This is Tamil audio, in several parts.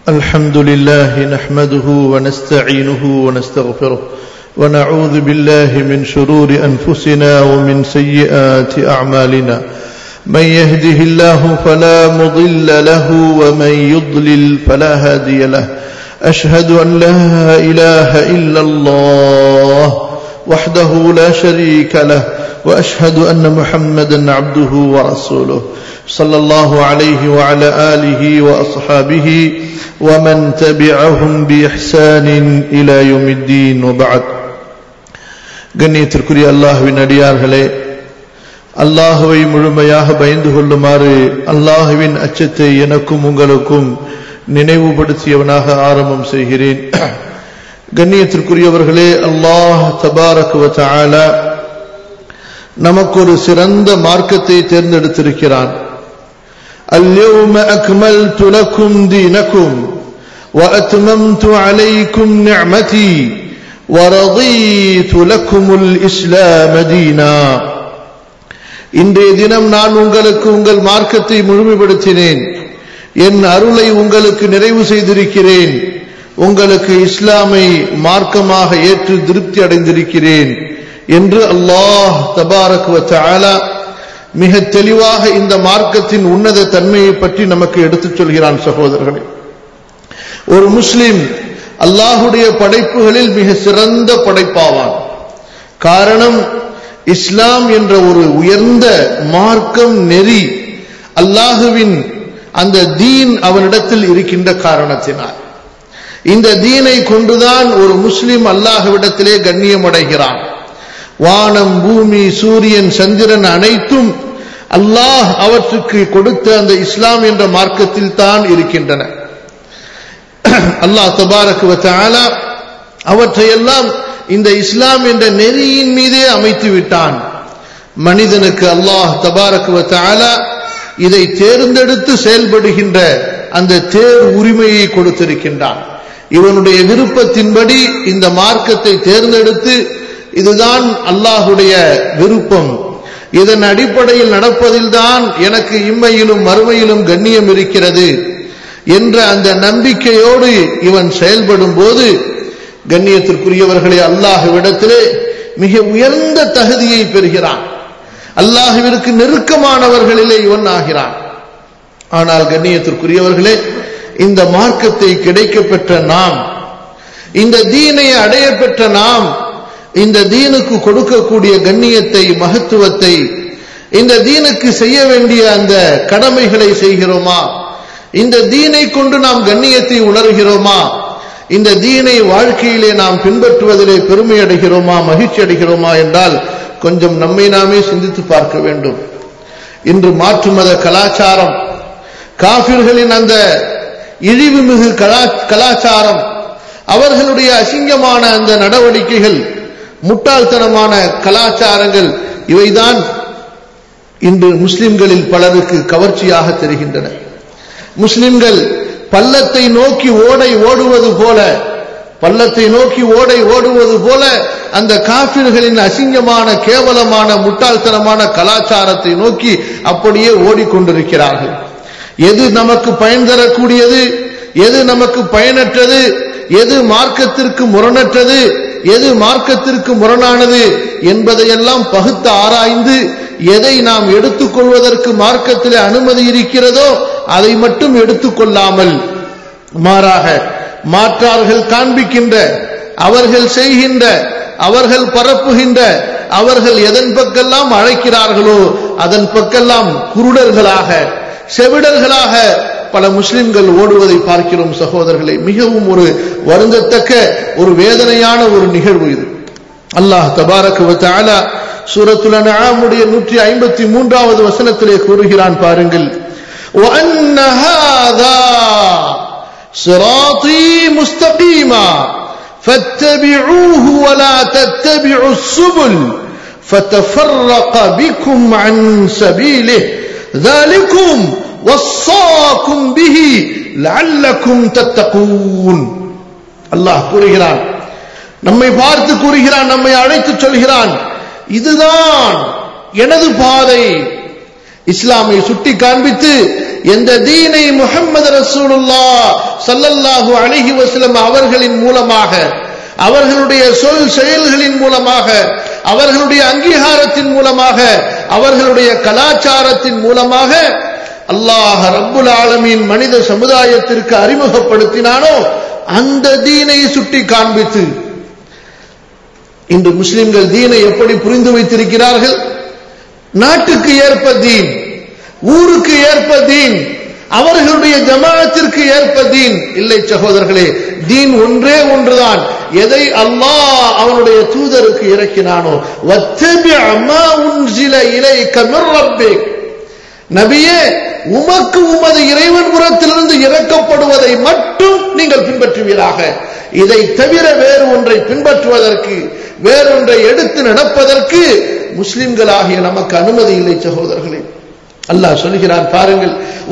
الحمد لله نحمده ونستعينه ونستغفره ونعوذ بالله من شرور انفسنا ومن سيئات اعمالنا من يهده الله فلا مضل له ومن يضلل فلا هادي له اشهد ان لا اله الا الله وحده لا شريك له واشهد ان محمدا عبده ورسوله صلى الله عليه وعلى اله واصحابه ومن تبعهم باحسان الى يوم الدين وبعد கண்ணியத்திற்குரிய அல்லாஹுவின் அடியார்களே அல்லாஹுவை முழுமையாக பயந்து கொள்ளுமாறு அல்லாஹுவின் அச்சத்தை எனக்கும் உங்களுக்கும் நினைவுபடுத்தியவனாக ஆரம்பம் செய்கிறேன் கண்ணியத்திற்குரியவர்களே அல்லாஹ் தபாரக்குவ ஆலா நமக்கு ஒரு சிறந்த மார்க்கத்தை தேர்ந்தெடுத்திருக்கிறான் اليوم أكملت لكم دينكم وأتممت عليكم نعمتي ورضيت لكم الإسلام دينا இன்றைய தினம் நான் உங்களுக்கு உங்கள் மார்க்கத்தை முழுமைப்படுத்தினேன் என் அருளை உங்களுக்கு நிறைவு செய்திருக்கிறேன் உங்களுக்கு இஸ்லாமை மார்க்கமாக ஏற்று திருப்தி அடைந்திருக்கிறேன் என்று அல்லாஹ் தபாரக் மிக தெளிவாக இந்த மார்க்கத்தின் உன்னத தன்மையை பற்றி நமக்கு எடுத்துச் சொல்கிறான் சகோதரர்களே ஒரு முஸ்லிம் அல்லாஹுடைய படைப்புகளில் மிக சிறந்த படைப்பாவான் காரணம் இஸ்லாம் என்ற ஒரு உயர்ந்த மார்க்கம் நெறி அல்லாஹுவின் அந்த தீன் அவனிடத்தில் இருக்கின்ற காரணத்தினால் இந்த தீனை கொண்டுதான் ஒரு முஸ்லிம் அல்லாஹுவிடத்திலே கண்ணியம் அடைகிறான் வானம் பூமி சூரியன் சந்திரன் அனைத்தும் அல்லாஹ் அவற்றுக்கு கொடுத்த அந்த இஸ்லாம் என்ற மார்க்கத்தில் தான் இருக்கின்றன அல்லாஹ் தபாரக்கு அவற்றையெல்லாம் இந்த இஸ்லாம் என்ற நெறியின் மீதே அமைத்து விட்டான் மனிதனுக்கு அல்லாஹ் தபாரக்கு இதை தேர்ந்தெடுத்து செயல்படுகின்ற அந்த தேர் உரிமையை கொடுத்திருக்கின்றான் இவனுடைய விருப்பத்தின்படி இந்த மார்க்கத்தை தேர்ந்தெடுத்து இதுதான் அல்லாஹுடைய விருப்பம் இதன் அடிப்படையில் நடப்பதில்தான் எனக்கு இம்மையிலும் மறுமையிலும் கண்ணியம் இருக்கிறது என்ற அந்த நம்பிக்கையோடு இவன் செயல்படும் போது கண்ணியத்திற்குரியவர்களே அல்லாஹுவிடத்திலே மிக உயர்ந்த தகுதியை பெறுகிறான் அல்லாஹுவிற்கு நெருக்கமானவர்களிலே இவன் ஆகிறான் ஆனால் கண்ணியத்திற்குரியவர்களே இந்த மார்க்கத்தை கிடைக்க பெற்ற நாம் இந்த தீனை அடைய பெற்ற நாம் இந்த தீனுக்கு கொடுக்கக்கூடிய கண்ணியத்தை மகத்துவத்தை இந்த தீனுக்கு செய்ய வேண்டிய அந்த கடமைகளை செய்கிறோமா இந்த தீனை கொண்டு நாம் கண்ணியத்தை உணர்கிறோமா இந்த தீனை வாழ்க்கையிலே நாம் பின்பற்றுவதிலே பெருமை அடைகிறோமா மகிழ்ச்சி அடைகிறோமா என்றால் கொஞ்சம் நம்மை நாமே சிந்தித்து பார்க்க வேண்டும் இன்று மாற்று மத கலாச்சாரம் காபிர்களின் அந்த இழிவுமிகு கலாச்சாரம் அவர்களுடைய அசிங்கமான அந்த நடவடிக்கைகள் முட்டாள்தனமான கலாச்சாரங்கள் இவைதான் இன்று முஸ்லிம்களில் பலருக்கு கவர்ச்சியாக தெரிகின்றன முஸ்லிம்கள் பள்ளத்தை நோக்கி ஓடை ஓடுவது போல பள்ளத்தை நோக்கி ஓடை ஓடுவது போல அந்த காபிர்களின் அசிங்கமான கேவலமான முட்டாள்தனமான கலாச்சாரத்தை நோக்கி அப்படியே ஓடிக்கொண்டிருக்கிறார்கள் எது நமக்கு பயன் தரக்கூடியது எது நமக்கு பயனற்றது எது மார்க்கத்திற்கு முரணற்றது எது மார்க்கத்திற்கு முரணானது என்பதையெல்லாம் பகுத்து ஆராய்ந்து எதை நாம் எடுத்துக்கொள்வதற்கு மார்க்கத்திலே அனுமதி இருக்கிறதோ அதை மட்டும் எடுத்துக்கொள்ளாமல் மாறாக மாற்றார்கள் காண்பிக்கின்ற அவர்கள் செய்கின்ற அவர்கள் பரப்புகின்ற அவர்கள் எதன் பக்கெல்லாம் அழைக்கிறார்களோ அதன் பக்கெல்லாம் குருடர்களாக செவிடர்களாக பல முஸ்லிம்கள் ஓடுவதை பார்க்கிறோம் சகோதரர்களை மிகவும் ஒரு வருந்தத்தக்க ஒரு வேதனையான ஒரு நிகழ்வு இது அல்லாஹ் தபாரக்கு சூரத்துல நாமுடைய நூற்றி ஐம்பத்தி மூன்றாவது வசனத்திலே கூறுகிறான் பாருங்கள் صراطي مستقيما فاتبعوه ولا تتبعوا السبل فتفرق بكم عن سبيله ذلكم وصاكم به لعلكم تتقون அல்லாஹ் கூறுகிறான் நம்மை பார்த்து கூறுகிறான் நம்மை அழைத்து சொல்கிறான் இதுதான் எனது பாதை இஸ்லாமை சுட்டி காண்பித்து எந்த தீனை முகமது ரசூலுல்லா சல்லல்லாஹு அலைஹி வஸல்லம் அவர்களின் மூலமாக அவர்களுடைய சொல் செயல்களின் மூலமாக அவர்களுடைய அங்கீகாரத்தின் மூலமாக அவர்களுடைய கலாச்சாரத்தின் மூலமாக அல்லாஹ் ரப்புல் ஆலமீன் மனித சமுதாயத்திற்கு அறிமுகப்படுத்தினானோ அந்த தீனை சுட்டி காண்பித்து இன்று முஸ்லிம்கள் தீனை எப்படி புரிந்து வைத்திருக்கிறார்கள் நாட்டுக்கு ஏற்ப தீன் ஊருக்கு ஏற்ப தீன் அவர்களுடைய ஜமாத்திற்கு ஏற்ப தீன் இல்லை சகோதரர்களே தீன் ஒன்றே ஒன்றுதான் எதை அல்லாஹ் அவனுடைய தூதருக்கு இறக்கினானோ நபியே உமக்கு உமது இறைவன் புறத்திலிருந்து இறக்கப்படுவதை மட்டும் நீங்கள் பின்பற்றுவீராக இதை தவிர வேறு ஒன்றை பின்பற்றுவதற்கு வேறொன்றை எடுத்து நடப்பதற்கு முஸ்லிம்களாகிய நமக்கு அனுமதி இல்லை சகோதரர்களே அல்லாஹ் சொல்கிறான் பாருங்கள்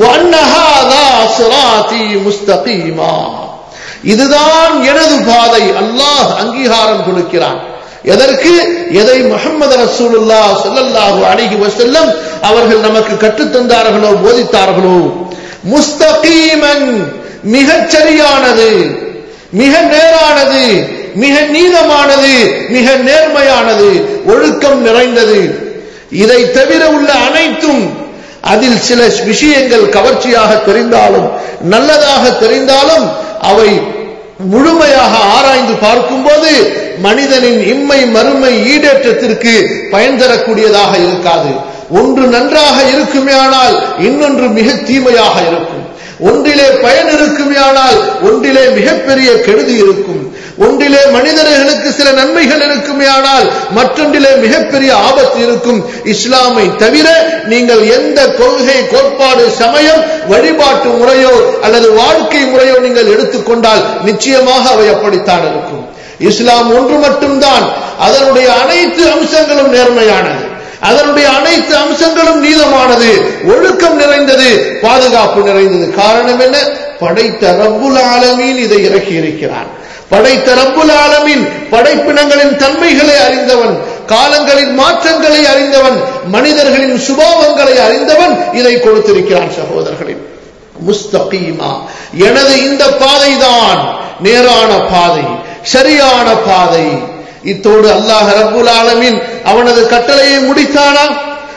இதுதான் எனது பாதை அல்லாஹ் அங்கீகாரம் கொடுக்கிறான் எதற்கு எதை முகமது ரசூலுல்லா சொல்லல்லாஹு அழகி வசல்லம் அவர்கள் நமக்கு கற்றுத்தந்தார்களோ போதித்தார்களோ முஸ்தகீமன் மிகச் சரியானது மிக நேரானது மிக நீளமானது மிக நேர்மையானது ஒழுக்கம் நிறைந்தது இதை தவிர உள்ள அனைத்தும் அதில் சில விஷயங்கள் கவர்ச்சியாக தெரிந்தாலும் நல்லதாக தெரிந்தாலும் அவை முழுமையாக ஆராய்ந்து பார்க்கும்போது மனிதனின் இம்மை மறுமை ஈடேற்றத்திற்கு பயன் தரக்கூடியதாக இருக்காது ஒன்று நன்றாக இருக்குமே ஆனால் இன்னொன்று மிக தீமையாக இருக்கும் ஒன்றிலே பயன் இருக்குமே ஆனால் ஒன்றிலே மிகப்பெரிய கெடுதி இருக்கும் ஒன்றிலே மனிதர்களுக்கு சில நன்மைகள் இருக்குமே ஆனால் மற்றொன்றிலே மிகப்பெரிய ஆபத்து இருக்கும் இஸ்லாமை தவிர நீங்கள் எந்த கொள்கை கோட்பாடு சமயம் வழிபாட்டு முறையோ அல்லது வாழ்க்கை முறையோ நீங்கள் எடுத்துக்கொண்டால் நிச்சயமாக அவை அப்படித்தான் இருக்கும் இஸ்லாம் ஒன்று மட்டும்தான் அதனுடைய அனைத்து அம்சங்களும் நேர்மையானது அதனுடைய அனைத்து அம்சங்களும் நீளமானது ஒழுக்கம் நிறைந்தது பாதுகாப்பு நிறைந்தது காரணம் என்ன படைத்த ரப்புல் ஆலமீன் இதை இறக்கி இருக்கிறான் படைத்த ரப்புல் ஆலமின் படைப்பினங்களின் தன்மைகளை அறிந்தவன் காலங்களின் மாற்றங்களை அறிந்தவன் மனிதர்களின் சுபாவங்களை அறிந்தவன் இதை கொடுத்திருக்கிறான் சகோதரர்களின் முஸ்தகீமா எனது இந்த பாதைதான் நேரான பாதை சரியான பாதை இத்தோடு அல்லாஹ் ரப்புல் ஆலமின் அவனது கட்டளையை முடித்தானா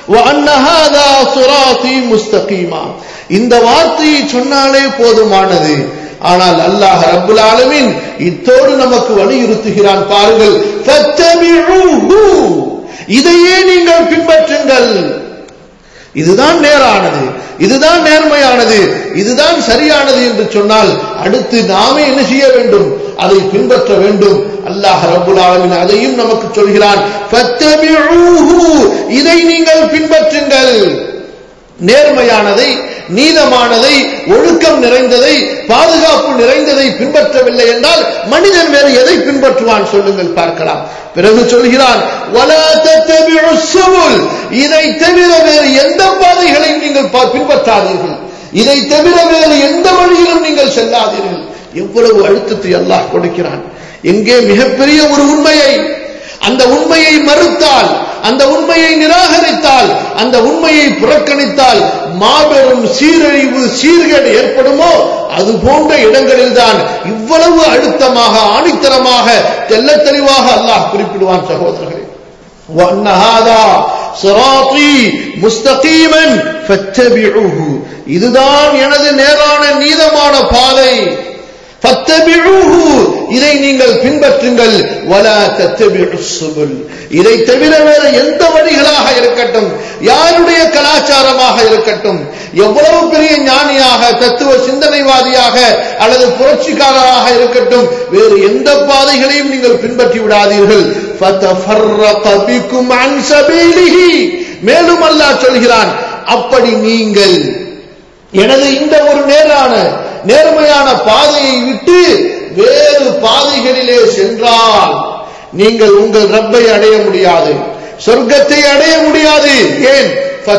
முஸ்தகீமா இந்த வார்த்தையை சொன்னாலே போதுமானது ஆனால் அல்லாஹ் ரப்புல் ஆலமின் இத்தோடு நமக்கு வலியுறுத்துகிறான் பாருங்கள் இதையே நீங்கள் பின்பற்றுங்கள் இதுதான் நேரானது இதுதான் நேர்மையானது இதுதான் சரியானது என்று சொன்னால் அடுத்து நாமே என்ன செய்ய வேண்டும் அதை பின்பற்ற வேண்டும் அல்லாஹ் ரப்புல் ஆலமின் அதையும் நமக்கு சொல்கிறான் இதை நீங்கள் பின்பற்றுங்கள் நேர்மையானதை நீதமானதை ஒழுக்கம் நிறைந்ததை பாதுகாப்பு நிறைந்ததை பின்பற்றவில்லை என்றால் மனிதன் வேறு எதை பின்பற்றுவான் சொல்லுங்கள் பார்க்கலாம் பிறகு சொல்கிறான் இதை தவிர வேறு எந்த பாதைகளையும் நீங்கள் பின்பற்றாதீர்கள் இதை தவிர வேறு எந்த வழியிலும் நீங்கள் செல்லாதீர்கள் எவ்வளவு அழுத்தத்தை அல்லாஹ் கொடுக்கிறான் எங்கே மிகப்பெரிய ஒரு உண்மையை அந்த உண்மையை மறுத்தால் அந்த உண்மையை நிராகரித்தால் அந்த உண்மையை புறக்கணித்தால் மாபெரும் சீரழிவு சீர்கேடு ஏற்படுமோ அது போன்ற இடங்களில்தான் இவ்வளவு அழுத்தமாக ஆணித்தரமாக தெல்ல தெளிவாக அல்லாஹ் குறிப்பிடுவான் சகோதரர்களே இதுதான் எனது நேரான நீதமான பாதை இதை நீங்கள் பின்பற்றுங்கள் இதை தவிர வேறு எந்த வழிகளாக இருக்கட்டும் யாருடைய கலாச்சாரமாக இருக்கட்டும் எவ்வளவு பெரிய ஞானியாக தத்துவ சிந்தனைவாதியாக அல்லது புரட்சிக்காரராக இருக்கட்டும் வேறு எந்த பாதைகளையும் நீங்கள் பின்பற்றி விடாதீர்கள் மேலும் அல்லாஹ் சொல்கிறான் அப்படி நீங்கள் எனது இந்த ஒரு நேரான நேர்மையான பாதையை விட்டு வேறு பாதைகளிலே சென்றால் நீங்கள் உங்கள் ரப்பை அடைய முடியாது சொர்க்கத்தை அடைய முடியாது ஏன்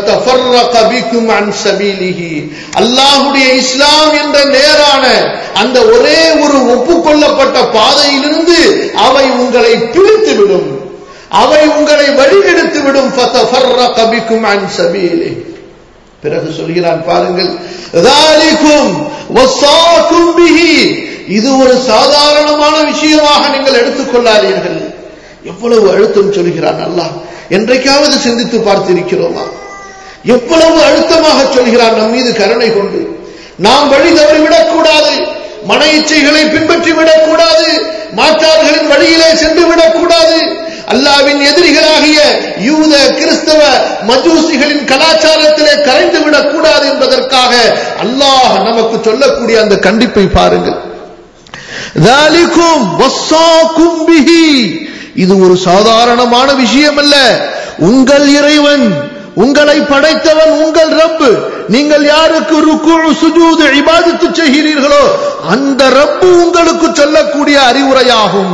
அல்லாஹுடைய இஸ்லாம் என்ற நேரான அந்த ஒரே ஒரு ஒப்புக்கொள்ளப்பட்ட பாதையிலிருந்து அவை உங்களை பிரித்து விடும் அவை உங்களை வழிகெடுத்து விடும் பிறகு சொல்கிறான் பாருங்கள் ذَلِكُمْ وَصَّاكُمْ بِهِ இது ஒரு சாதாரணமான விஷயமாக நீங்கள் எடுத்துக்கொள்ளாதீர்கள் எவ்வளவு அழுத்தம் சொல்கிறான் அல்லாஹ் என்றைக்காவது சிந்தித்து பார்த்திருக்கிறோமா எவ்வளவு அழுத்தமாக சொல்கிறான் நம் மீது கருணை கொண்டு நாம் வழி தவறிவிடக் கூடாது மன இச்சைகளை பின்பற்றி விடக்கூடாது மாற்றார்களின் வழியிலே சென்று விடக்கூடாது அல்லாவின் எதிரிகளாகிய யூத கிறிஸ்தவ மஜூசிகளின் கலாச்சாரத்திலே கரைந்து விடக்கூடாது என்பதற்காக அல்லாஹ் நமக்கு சொல்லக்கூடிய அந்த கண்டிப்பை பாருங்கள் ذَلِكُمْ وَصَّاكُمْ بِهِ இது ஒரு சாதாரணமான விஷயம் அல்ல உங்கள் இறைவன் உங்களை படைத்தவன் உங்கள் ரப்பு நீங்கள் யாருக்கு ருக்கு சுஜூது இபாதத்து செய்கிறீர்களோ அந்த ரப்பு உங்களுக்கு சொல்லக்கூடிய அறிவுரையாகும்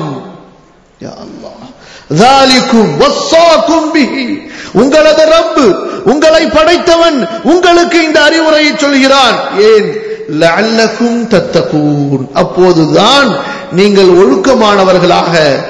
யா அல்லாஹ் ذَلِكُمْ وَصَّاكُمْ بِهِ உங்களது ரப்பு உங்களை படைத்தவன் உங்களுக்கு இந்த அறிவுரையை சொல்கிறான் ஏன் லஅல்லக்கும் தத்தகூன் அப்போதுதான் நீங்கள் ஒழுக்கமானவர்களாக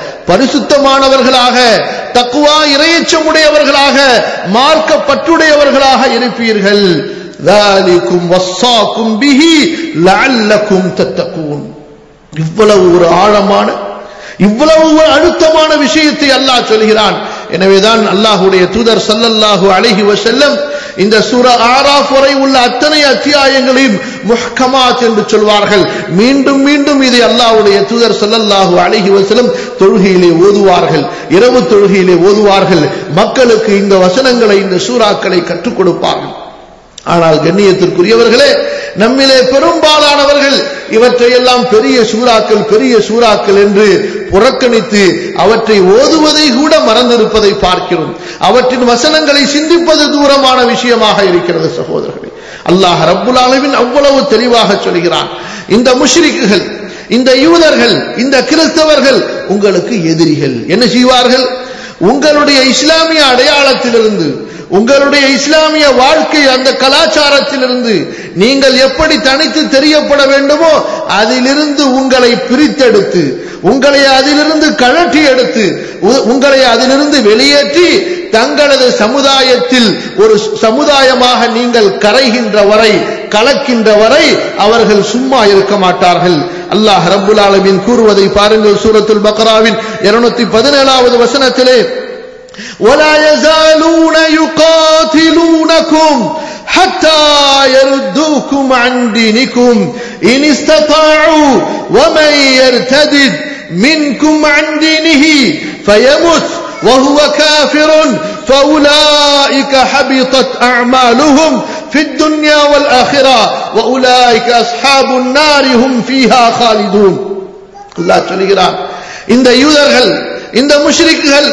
பரிசுத்தமானவர்களாக தக்குவா இரையச்சமுடையவர்களாக மார்க்க பற்றுடையவர்களாக இருப்பீர்கள் ذَلِكُمْ وَصَّاكُمْ بِهِ لَعَلَّكُمْ تَتَّقُونَ இவ்வளவு ஒரு ஆழமான இவ்வளவு ஒரு அழுத்தமான விஷயத்தை அல்லாஹ் சொல்கிறான் எனவேதான் அல்லாஹுடைய தூதர் சல்லல்லாஹு அலைஹி வஸல்லம் இந்த சூரா ஆராஃப் வரை உள்ள அத்தனை அத்தியாயங்களையும் முஹ்கமாத் என்று சொல்வார்கள் மீண்டும் மீண்டும் இதை அல்லாஹ்வுடைய தூதர் சல்லல்லாஹு அலைஹி வஸல்லம் தொழுகையிலே ஓதுவார்கள் இரவு தொழுகையிலே ஓதுவார்கள் மக்களுக்கு இந்த வசனங்களை இந்த சூறாக்களை கற்றுக் கொடுப்பார்கள் ஆனால் கண்ணியத்திற்குரியவர்களே நம்மிலே பெரும்பாலானவர்கள் இவற்றையெல்லாம் பெரிய சூறாக்கள் பெரிய சூறாக்கள் என்று புறக்கணித்து அவற்றை ஓதுவதை கூட மறந்திருப்பதை பார்க்கிறோம் அவற்றின் வசனங்களை சிந்திப்பது தூரமான விஷயமாக இருக்கிறது சகோதரர்களே அல்லாஹ் ரப்புல் ஆலமீன் அவ்வளவு தெளிவாக சொல்கிறான் இந்த முஷ்ரிக்குகள் இந்த யூதர்கள் இந்த கிறிஸ்தவர்கள் உங்களுக்கு எதிரிகள் என்ன செய்வார்கள் உங்களுடைய இஸ்லாமிய அடையாளத்திலிருந்து உங்களுடைய இஸ்லாமிய வாழ்க்கை அந்த கலாச்சாரத்திலிருந்து நீங்கள் எப்படி தனித்து தெரியப்பட வேண்டுமோ அதிலிருந்து உங்களை பிரித்தெடுத்து உங்களை அதிலிருந்து கழற்றி எடுத்து உ- உங்களை அதிலிருந்து வெளியேற்றி தங்களது சமுதாயத்தில் ஒரு சமுதாயமாக நீங்கள் கரைகின்ற வரை கலக்கின்ற வரை அவர்கள் சும்மா இருக்க மாட்டார்கள் அல்லாஹ் ரப்புல் ஆலமீன் கூறுவதை பாருங்கள் சூரத்துல் பக்ராவின் 217வது வசனத்திலே ولا يزالون يقاتلونكم حتى يردوكم عن دينكم إن استطاعوا ومن يرتدد منكم عن دينه فيمت وهو كافر فأولئك حبطت أعمالهم في الدنيا والآخرة وأولئك أصحاب النار هم فيها خالدون الله சொல்கிறார் இந்த யூதர்கள் இந்த முஷ்ரிக்குகள்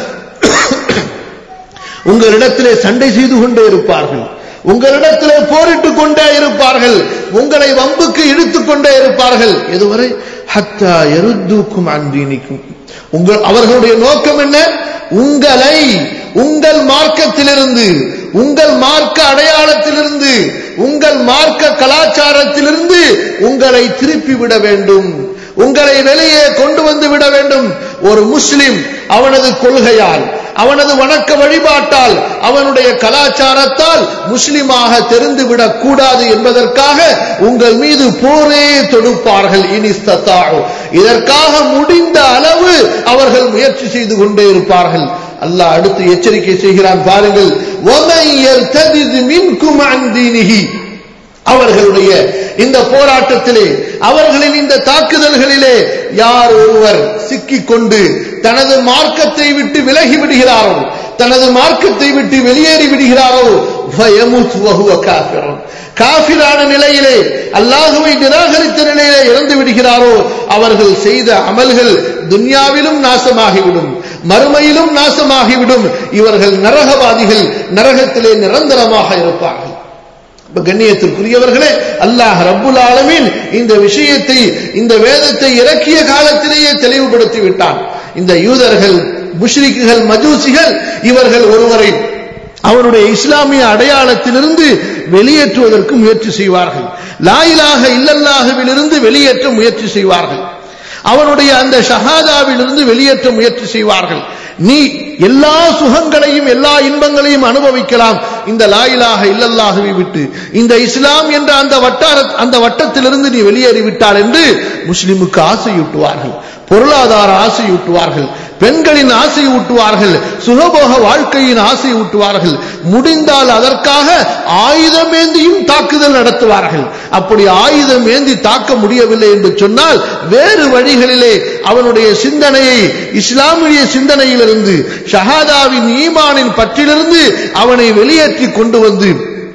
உங்களிடத்திலே சண்டை செய்து கொண்டே இருப்பார்கள் உங்களிடத்திலே போரிட்டுக் கொண்டே இருப்பார்கள் உங்களை வம்புக்கு இழுத்துக் கொண்டே இருப்பார்கள் எதுவரை ஹத்தா எருத்தூக்கும் அன்பீனிக்கும் உங்கள் அவர்களுடைய நோக்கம் என்ன உங்களை உங்கள் மார்க்கத்திலிருந்து உங்கள் மார்க்க அடையாளத்திலிருந்து உங்கள் மார்க்க கலாச்சாரத்திலிருந்து உங்களை திருப்பி விட வேண்டும் உங்களை வெளியே கொண்டு வந்து விட வேண்டும் ஒரு முஸ்லிம் அவனது கொள்கையால் அவனது வணக்க வழிபாட்டால் அவனுடைய கலாச்சாரத்தால் முஸ்லிமாக தெரிந்துவிடக் கூடாது என்பதற்காக உங்கள் மீது போரே தொடுப்பார்கள் இனிஸ்தத்தாழ் இதற்காக முடிந்த அளவு அவர்கள் முயற்சி செய்து கொண்டே இருப்பார்கள் அல்லாஹ் அடுத்து எச்சரிக்கை செய்கிறான் பாருங்கள் وَمَن يَرْتَدِدْ مِنكُمْ عَن دِينِهِ அவர்களுடைய இந்த போராட்டத்திலே அவர்களின் இந்த தாக்குதல்களிலே யார் ஒருவர் சிக்கிக் கொண்டு தனது மார்க்கத்தை விட்டு விலகி விடுகிறாரோ தனது மார்க்கத்தை விட்டு வெளியேறி விடுகிறாரோ ஃபயமுத் வஹுவ காஃபிரன் காஃபிரான நிலையிலே அல்லாஹுவை நிராகரித்த நிலையிலே இறந்து விடுகிறாரோ அவர்கள் செய்த அமல்கள் துன்யாவிலும் நாசமாகிவிடும் மறுமையிலும் நாசமாகிவிடும் இவர்கள் நரகவாதிகள் நரகத்திலே நிரந்தரமாக இருப்பார்கள் இப்ப கண்ணியத்திற்குரியவர்களே அல்லாஹ் ரப்புல் ஆலமீன் இந்த விஷயத்தை இந்த வேதத்தை இறக்கிய காலத்திலேயே தெளிவுபடுத்தி விட்டான் இந்த யூதர்கள் முஷ்ரிக்குகள் மஜூசிகள் இவர்கள் ஒருவரை அவருடைய இஸ்லாமிய அடையாளத்திலிருந்து வெளியேற்றுவதற்கு முயற்சி செய்வார்கள் லாயிலாக இல்லல்லாகவிலிருந்து வெளியேற்ற முயற்சி செய்வார்கள் அவனுடைய அந்த ஷஹாதாவிலிருந்து வெளியேற்ற முயற்சி செய்வார்கள் நீ எல்லா சுகங்களையும் எல்லா இன்பங்களையும் அனுபவிக்கலாம் இந்த லாயிலாக இல்லல்லாகவே விட்டு இந்த இஸ்லாம் என்ற அந்த வட்டார அந்த வட்டத்திலிருந்து நீ வெளியேறிவிட்டால் என்று முஸ்லிமுக்கு ஆசையூட்டுவார்கள் பொருளாதார ஆசையூட்டுவார்கள் பெண்களின் ஆசை ஊட்டுவார்கள் சுகபோக வாழ்க்கையின் ஆசை ஊட்டுவார்கள் முடிந்தால் அதற்காக ஆயுதமேந்தியும் தாக்குதல் நடத்துவார்கள் அப்படி ஆயுதம் ஏந்தி தாக்க முடியவில்லை என்று சொன்னால் வேறு வழிகளிலே அவனுடைய சிந்தனையை இஸ்லாமிய சிந்தனையிலிருந்து ஷஹாதாவின் ஈமானின் பற்றிலிருந்து அவனை வெளியேற்றி கொண்டு வந்து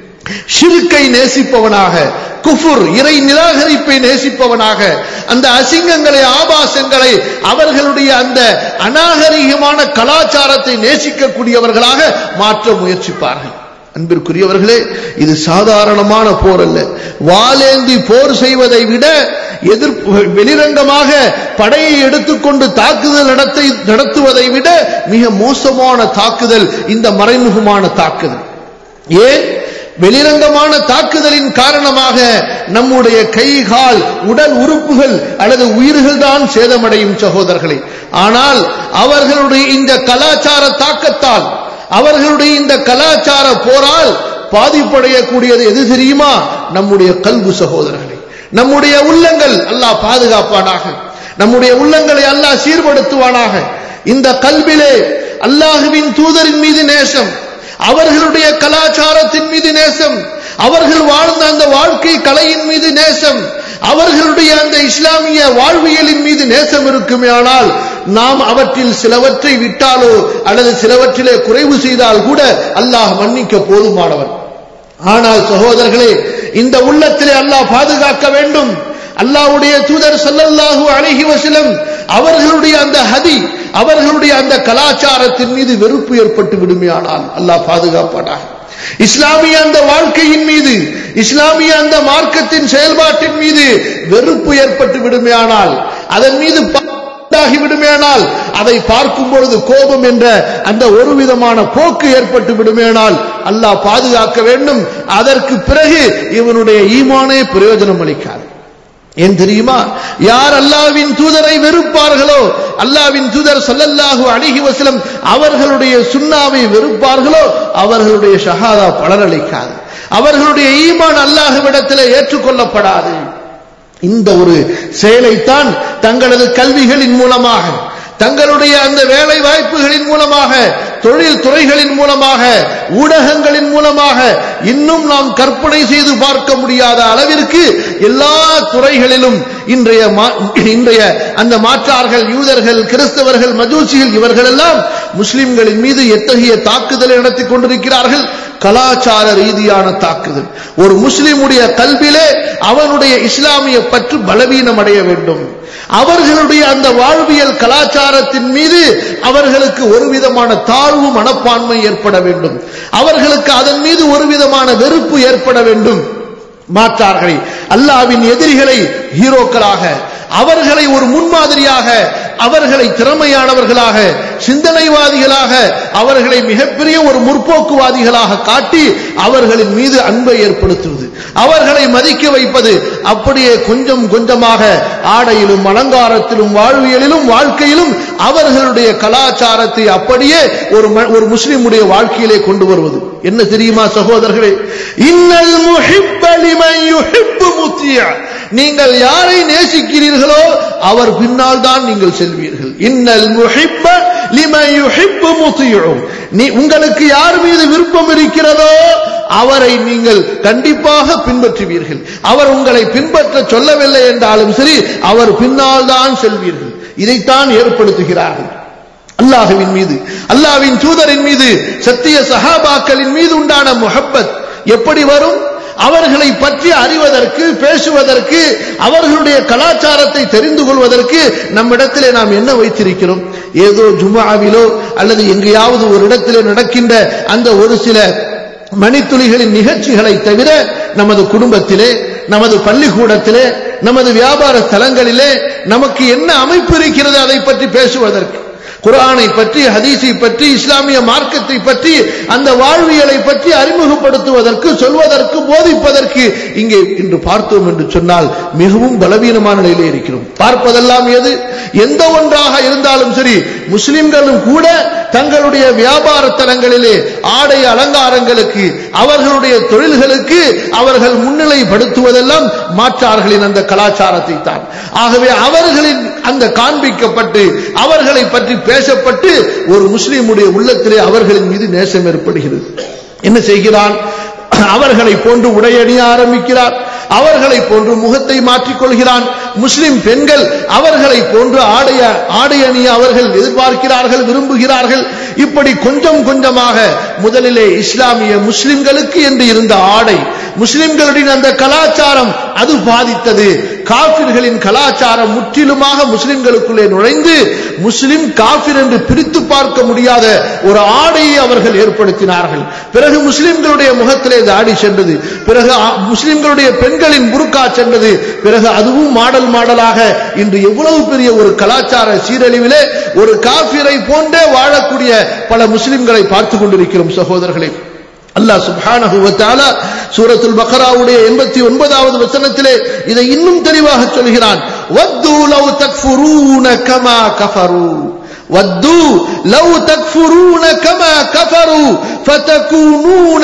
ஷிருக்கை நேசிப்பவனாக குஃபுர் இறை நிராகரிப்பை நேசிப்பவனாக அந்த அசிங்கங்களை ஆபாசங்களை அவர்களுடைய அந்த அநாகரிகமான கலாச்சாரத்தை நேசிக்கக்கூடியவர்களாக மாற்ற முயற்சிப்பார்கள் அன்பிற்குரியவர்களே இது சாதாரணமான போர் அல்ல வாலேந்தி போர் செய்வதை விட எதிர்ப்பு வெளிரங்கமாக படையை எடுத்துக்கொண்டு தாக்குதல் நடத்தை நடத்துவதை விட மிக மோசமான தாக்குதல் இந்த மறைமுகமான தாக்குதல் ஏன் வெளிரங்கமான தாக்குதலின் காரணமாக நம்முடைய கை கால் உடல் உறுப்புகள் அல்லது உயிர்கள் தான் சேதமடையும் சகோதரர்களே ஆனால் அவர்களுடைய இந்த கலாச்சார தாக்கத்தால் அவர்களுடைய இந்த கலாச்சார போரால் பாதிப்படையக்கூடியது எது தெரியுமா நம்முடைய கல்வு சகோதரர்களே நம்முடைய உள்ளங்கள் அல்லாஹ் பாதுகாப்பானாக நம்முடைய உள்ளங்களை அல்லாஹ் சீர்படுத்துவானாக இந்த கல்விலே அல்லாஹுவின் தூதரின் மீது நேசம் அவர்களுடைய கலாச்சாரத்தின் மீது நேசம் அவர்கள் வாழ்ந்த அந்த வாழ்க்கை கலையின் மீது நேசம் அவர்களுடைய அந்த இஸ்லாமிய வாழ்வியலின் மீது நேசம் இருக்குமே ஆனால் நாம் அவற்றில் சிலவற்றை விட்டாலோ அல்லது சிலவற்றிலே குறைவு செய்தால் கூட அல்லாஹ் மன்னிக்க போதுமானவன் ஆனால் சகோதரர்களே இந்த உள்ளத்திலே அல்லாஹ் பாதுகாக்க வேண்டும் அல்லாஹ்வுடைய தூதர் ஸல்லல்லாஹு அலைஹி வஸல்லம் அவர்களுடைய அந்த ஹதி அவர்களுடைய அந்த கலாச்சாரத்தின் மீது வெறுப்பு ஏற்பட்டு விடுமையானால் அல்லாஹ் பாதுகாப்பானாக இஸ்லாமிய அந்த வாழ்க்கையின் மீது இஸ்லாமிய அந்த மார்க்கத்தின் செயல்பாட்டின் மீது வெறுப்பு ஏற்பட்டு விடுமையானால் அதன் மீது உண்டாகி விடுமேனால் அதை பார்க்கும் பொழுது கோபம் என்ற அந்த ஒரு விதமான போக்கு ஏற்பட்டு விடுமேனால் அல்லாஹ் பாதுகாக்க வேண்டும் அதற்கு பிறகு இவனுடைய ஈமானே பிரயோஜனம் அளிக்காது ஏன் தெரியுமா யார் அல்லாவின் தூதரை வெறுப்பார்களோ அல்லாவின் தூதர் சொல்லல்லாஹு அழகி வசலம் அவர்களுடைய சுண்ணாவை வெறுப்பார்களோ அவர்களுடைய ஷஹாதா பலனளிக்காது அவர்களுடைய ஈமான் அல்லாஹுவிடத்தில் ஏற்றுக்கொள்ளப்படாது இந்த ஒரு செயலைத்தான் தங்களது கல்விகளின் மூலமாக தங்களுடைய அந்த வேலை வாய்ப்புகளின் மூலமாக தொழில் துறைகளின் மூலமாக ஊடகங்களின் மூலமாக இன்னும் நாம் கற்பனை செய்து பார்க்க முடியாத அளவிற்கு எல்லா துறைகளிலும் இன்றைய இன்றைய அந்த மாற்றார்கள் யூதர்கள் கிறிஸ்தவர்கள் மஜூசிகள் இவர்கள் எல்லாம் முஸ்லிம்களின் மீது எத்தகைய தாக்குதலை நடத்தி கொண்டிருக்கிறார்கள் கலாச்சார ரீதியான தாக்குதல் ஒரு முஸ்லிமுடைய கல்விலே அவனுடைய இஸ்லாமிய பற்று பலவீனம் அடைய வேண்டும் அவர்களுடைய அந்த வாழ்வியல் கலாச்சாரத்தின் மீது அவர்களுக்கு ஒரு விதமான தாழ்வு மனப்பான்மை ஏற்பட வேண்டும் அவர்களுக்கு அதன் மீது ஒரு விதமான வெறுப்பு ஏற்பட வேண்டும் மாற்றார்களை அல்லாவின் எதிரிகளை ஹீரோக்களாக அவர்களை ஒரு முன்மாதிரியாக அவர்களை திறமையானவர்களாக சிந்தனைவாதிகளாக அவர்களை மிகப்பெரிய ஒரு முற்போக்குவாதிகளாக காட்டி அவர்களின் மீது அன்பை ஏற்படுத்துவது அவர்களை மதிக்க வைப்பது அப்படியே கொஞ்சம் கொஞ்சமாக ஆடையிலும் அலங்காரத்திலும் வாழ்வியலிலும் வாழ்க்கையிலும் அவர்களுடைய கலாச்சாரத்தை அப்படியே ஒரு ஒரு முஸ்லிமுடைய வாழ்க்கையிலே கொண்டு வருவது என்ன தெரியுமா சகோதரர்களே இன்னல் முஹிப்பலிமன் யுஹிப்பு முத்தியா நீங்கள் யாரை நேசிக்கிறீர்களோ அவர் பின்னால் தான் நீங்கள் செல்வீர்கள் இன்னல் முஹிப்ப லிமன் யுஹிப்பு முத்தியும் நீ உங்களுக்கு யார் மீது விருப்பம் இருக்கிறதோ அவரை நீங்கள் கண்டிப்பாக பின்பற்றுவீர்கள் அவர் உங்களை பின்பற்ற சொல்லவில்லை என்றாலும் சரி அவர் பின்னால் தான் செல்வீர்கள் இதைத்தான் ஏற்படுத்துகிறார்கள் அல்லாஹுவின் மீது அல்லாவின் தூதரின் மீது சத்திய சஹாபாக்களின் மீது உண்டான முஹப்பத் எப்படி வரும் அவர்களை பற்றி அறிவதற்கு பேசுவதற்கு அவர்களுடைய கலாச்சாரத்தை தெரிந்து கொள்வதற்கு நம்மிடத்திலே நாம் என்ன வைத்திருக்கிறோம் ஏதோ ஜுமாவிலோ அல்லது எங்கேயாவது ஒரு இடத்திலே நடக்கின்ற அந்த ஒரு சில மணித்துளிகளின் நிகழ்ச்சிகளை தவிர நமது குடும்பத்திலே நமது பள்ளிக்கூடத்திலே நமது வியாபார ஸ்தலங்களிலே நமக்கு என்ன அமைப்பு இருக்கிறது அதை பற்றி பேசுவதற்கு குரானை பற்றி ஹதீஸை பற்றி இஸ்லாமிய மார்க்கத்தை பற்றி அந்த வாழ்வியலை பற்றி அறிமுகப்படுத்துவதற்கு சொல்வதற்கு போதிப்பதற்கு இங்கே இன்று பார்த்தோம் என்று சொன்னால் மிகவும் பலவீனமான நிலையிலே இருக்கிறோம் பார்ப்பதெல்லாம் எது எந்த ஒன்றாக இருந்தாலும் சரி முஸ்லிம்களும் கூட தங்களுடைய வியாபார தலங்களிலே ஆடை அலங்காரங்களுக்கு அவர்களுடைய தொழில்களுக்கு அவர்கள் முன்னிலைப்படுத்துவதெல்லாம் மாற்றார்களின் அந்த கலாச்சாரத்தை தான் ஆகவே அவர்களின் அந்த காண்பிக்கப்பட்டு அவர்களை பற்றி பேசப்பட்டு ஒரு முஸ்லிமுடைய உள்ளத்திலே அவர்களின் மீது நேசம் ஏற்படுகிறது என்ன செய்கிறான் அவர்களை போன்று உடையணிய ஆரம்பிக்கிறார் அவர்களை போன்று முகத்தை மாற்றிக்கொள்கிறான் முஸ்லிம் பெண்கள் அவர்களை போன்று ஆடைய ஆடை அணிய அவர்கள் எதிர்பார்க்கிறார்கள் விரும்புகிறார்கள் இப்படி கொஞ்சம் கொஞ்சமாக முதலிலே இஸ்லாமிய முஸ்லிம்களுக்கு என்று இருந்த ஆடை முஸ்லிம்களுடைய அந்த கலாச்சாரம் அது பாதித்தது காபிர்களின் கலாச்சாரம் முற்றிலுமாக முஸ்லிம்களுக்குள்ளே நுழைந்து முஸ்லிம் காபிர் என்று பிரித்து பார்க்க முடியாத ஒரு ஆடையை அவர்கள் ஏற்படுத்தினார்கள் பிறகு முஸ்லிம்களுடைய முகத்திலே தாடி சென்றது பிறகு முஸ்லிம்களுடைய பெண்களின் புருக்கா சென்றது பிறகு அதுவும் மாடல் மாடலாக இன்று எவ்வளவு பெரிய ஒரு கலாச்சார சீரழிவிலே ஒரு காபிரை போன்றே வாழக்கூடிய பல முஸ்லிம்களை பார்த்து கொண்டிருக்கிறோம் சகோதரர்களே அல்லாஹ் சுப்ஹானஹு வ தஆலா சூரத்துல் பக்ராவுடைய 89வது வசனத்திலே இதை இன்னும் தெளிவாக சொல்கிறான் வத்து லவ் தக்ஃபுரூன கமா கஃபரு ودوا لو تكفرون كما كفروا فتكونون